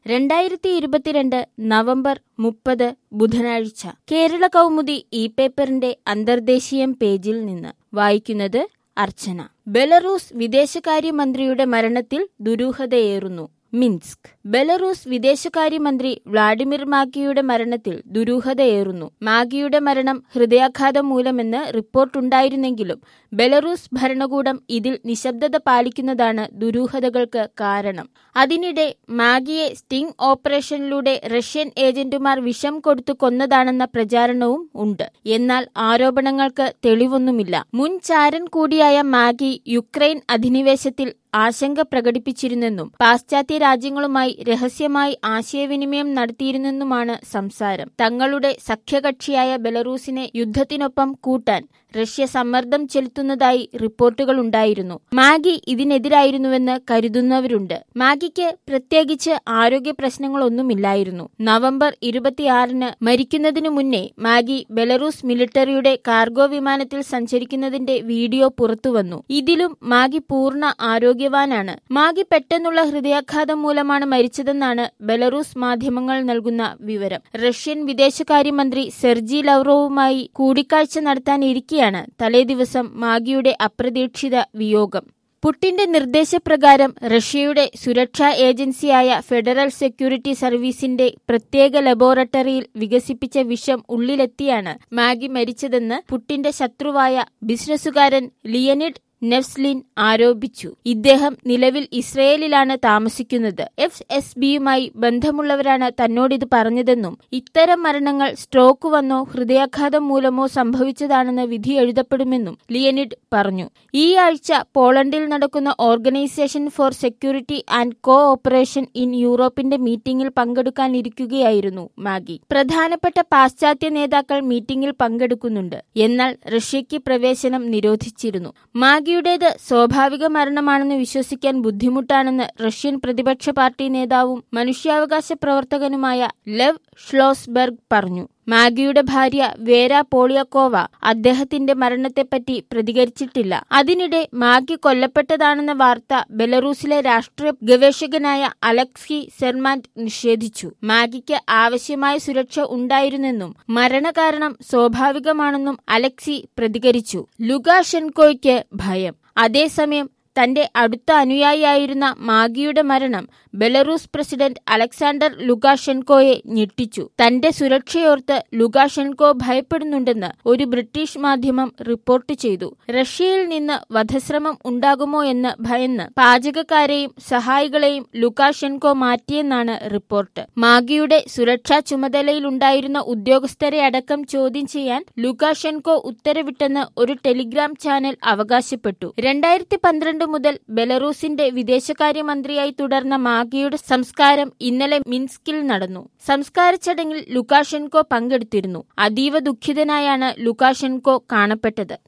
രണ്ടായിരത്തി ഇരുപത്തിരണ്ട് നവംബർ മുപ്പത് ബുധനാഴ്ച കേരള കൗമുദി ഇ പേപ്പറിന്റെ അന്തർദേശീയം പേജിൽ നിന്ന് വായിക്കുന്നത് അർച്ചന ബെലറൂസ് വിദേശകാര്യമന്ത്രിയുടെ മരണത്തിൽ ദുരൂഹതയേറുന്നു മിൻസ്ക് ബെലറൂസ് വിദേശകാര്യമന്ത്രി വ്ളാഡിമിർ മാഗിയുടെ മരണത്തിൽ ദുരൂഹതയേറുന്നു മാഗിയുടെ മരണം ഹൃദയാഘാതം മൂലമെന്ന് റിപ്പോർട്ടുണ്ടായിരുന്നെങ്കിലും ബെലറൂസ് ഭരണകൂടം ഇതിൽ നിശബ്ദത പാലിക്കുന്നതാണ് ദുരൂഹതകൾക്ക് കാരണം അതിനിടെ മാഗിയെ സ്റ്റിംഗ് ഓപ്പറേഷനിലൂടെ റഷ്യൻ ഏജന്റുമാർ വിഷം കൊടുത്തു കൊന്നതാണെന്ന പ്രചാരണവും ഉണ്ട് എന്നാൽ ആരോപണങ്ങൾക്ക് തെളിവൊന്നുമില്ല മുൻ ചാരൻ കൂടിയായ മാഗി യുക്രൈൻ അധിനിവേശത്തിൽ ആശങ്ക പ്രകടിപ്പിച്ചിരുന്നെന്നും പാശ്ചാത്യ രാജ്യങ്ങളുമായി രഹസ്യമായി ആശയവിനിമയം നടത്തിയിരുന്നെന്നുമാണ് സംസാരം തങ്ങളുടെ സഖ്യകക്ഷിയായ ബെലറൂസിനെ യുദ്ധത്തിനൊപ്പം കൂട്ടാൻ റഷ്യ സമ്മർദ്ദം ചെലുത്തുന്നതായി റിപ്പോർട്ടുകളുണ്ടായിരുന്നു മാഗി ഇതിനെതിരായിരുന്നുവെന്ന് കരുതുന്നവരുണ്ട് മാഗിക്ക് പ്രത്യേകിച്ച് ആരോഗ്യ പ്രശ്നങ്ങളൊന്നുമില്ലായിരുന്നു നവംബർ ഇരുപത്തിയാറിന് മരിക്കുന്നതിനു മുന്നേ മാഗി ബെലറൂസ് മിലിറ്ററിയുടെ കാർഗോ വിമാനത്തിൽ സഞ്ചരിക്കുന്നതിന്റെ വീഡിയോ പുറത്തുവന്നു ഇതിലും മാഗി പൂർണ്ണ ആരോഗ്യവാനാണ് മാഗി പെട്ടെന്നുള്ള ഹൃദയാഘാതം മൂലമാണ് മരിച്ചതെന്നാണ് ബെലറൂസ് മാധ്യമങ്ങൾ നൽകുന്ന വിവരം റഷ്യൻ വിദേശകാര്യമന്ത്രി സെർജി ലവ്റോവുമായി കൂടിക്കാഴ്ച നടത്താനിരിക്കെയാണ് തലേദിവസം മാഗിയുടെ അപ്രതീക്ഷിത വിയോഗം പുട്ടിന്റെ നിർദ്ദേശപ്രകാരം റഷ്യയുടെ സുരക്ഷാ ഏജൻസിയായ ഫെഡറൽ സെക്യൂരിറ്റി സർവീസിന്റെ പ്രത്യേക ലബോറട്ടറിയിൽ വികസിപ്പിച്ച വിഷം ഉള്ളിലെത്തിയാണ് മാഗി മരിച്ചതെന്ന് പുട്ടിന്റെ ശത്രുവായ ബിസിനസ്സുകാരൻ ലിയനിഡ് നെഫ്സ്ലിൻ ആരോപിച്ചു ഇദ്ദേഹം നിലവിൽ ഇസ്രയേലിലാണ് താമസിക്കുന്നത് എഫ് എസ് ബിയുമായി ബന്ധമുള്ളവരാണ് തന്നോടിത് പറഞ്ഞതെന്നും ഇത്തരം മരണങ്ങൾ സ്ട്രോക്ക് വന്നോ ഹൃദയാഘാതം മൂലമോ സംഭവിച്ചതാണെന്ന് വിധി എഴുതപ്പെടുമെന്നും ലിയനിഡ് പറഞ്ഞു ഈ ആഴ്ച പോളണ്ടിൽ നടക്കുന്ന organisation for security and cooperation in യൂറോപ്പിന്റെ മീറ്റിംഗിൽ പങ്കെടുക്കാനിരിക്കുകയായിരുന്നു മാഗി പ്രധാനപ്പെട്ട പാശ്ചാത്യ നേതാക്കൾ മീറ്റിംഗിൽ പങ്കെടുക്കുന്നുണ്ട് എന്നാൽ റഷ്യയ്ക്ക് പ്രവേശനം നിരോധിച്ചിരുന്നു മാഗിയുടേത് സ്വാഭാവിക മരണമാണെന്ന് വിശ്വസിക്കാൻ ബുദ്ധിമുട്ടാണെന്ന് റഷ്യൻ പ്രതിപക്ഷ പാർട്ടി നേതാവും മനുഷ്യാവകാശ പ്രവർത്തകനുമായ ലെവ് ഷ്ലോസ്ബർഗ് പറഞ്ഞു മാഗിയുടെ ഭാര്യ വേര പോളിയക്കോവ അദ്ദേഹത്തിന്റെ മരണത്തെപ്പറ്റി പ്രതികരിച്ചിട്ടില്ല അതിനിടെ മാഗി കൊല്ലപ്പെട്ടതാണെന്ന വാർത്ത ബെലറൂസിലെ രാഷ്ട്രീയ ഗവേഷകനായ അലക്സി സെർമാൻഡ് നിഷേധിച്ചു മാഗിക്ക് ആവശ്യമായ സുരക്ഷ ഉണ്ടായിരുന്നെന്നും മരണകാരണം സ്വാഭാവികമാണെന്നും അലക്സി പ്രതികരിച്ചു ലുകാഷെൻകോയ്ക്ക് ഭയം അതേസമയം തന്റെ അടുത്ത അനുയായിയായിരുന്ന മാഗിയുടെ മരണം ബെലറൂസ് പ്രസിഡന്റ് അലക്സാണ്ടർ ലുകാഷെൻകോയെ ഞെട്ടിച്ചു തന്റെ സുരക്ഷയോർത്ത് ലുകാഷെൻകോ ഭയപ്പെടുന്നുണ്ടെന്ന് ഒരു ബ്രിട്ടീഷ് മാധ്യമം റിപ്പോർട്ട് ചെയ്തു റഷ്യയിൽ നിന്ന് വധശ്രമം ഉണ്ടാകുമോ എന്ന് ഭയന്ന് പാചകക്കാരെയും സഹായികളെയും ലുകാഷെൻകോ മാറ്റിയെന്നാണ് റിപ്പോർട്ട് മാഗിയുടെ സുരക്ഷാ ചുമതലയിലുണ്ടായിരുന്ന ഉദ്യോഗസ്ഥരെ അടക്കം ചോദ്യം ചെയ്യാൻ ലുകാഷെൻകോ ഉത്തരവിട്ടെന്ന് ഒരു ടെലിഗ്രാം ചാനൽ അവകാശപ്പെട്ടു രണ്ടായിരത്തി പന്ത്രണ്ട് മുതൽ ബെലറൂസിന്റെ വിദേശകാര്യമന്ത്രിയായി തുടർന്ന മാഗിയുടെ സംസ്കാരം ഇന്നലെ മിൻസ്കിൽ നടന്നു സംസ്കാര ചടങ്ങിൽ ലുക്കാഷെൻകോ പങ്കെടുത്തിരുന്നു അതീവ ദുഃഖിതനായാണ് ലുക്കാഷെൻകോ കാണപ്പെട്ടത്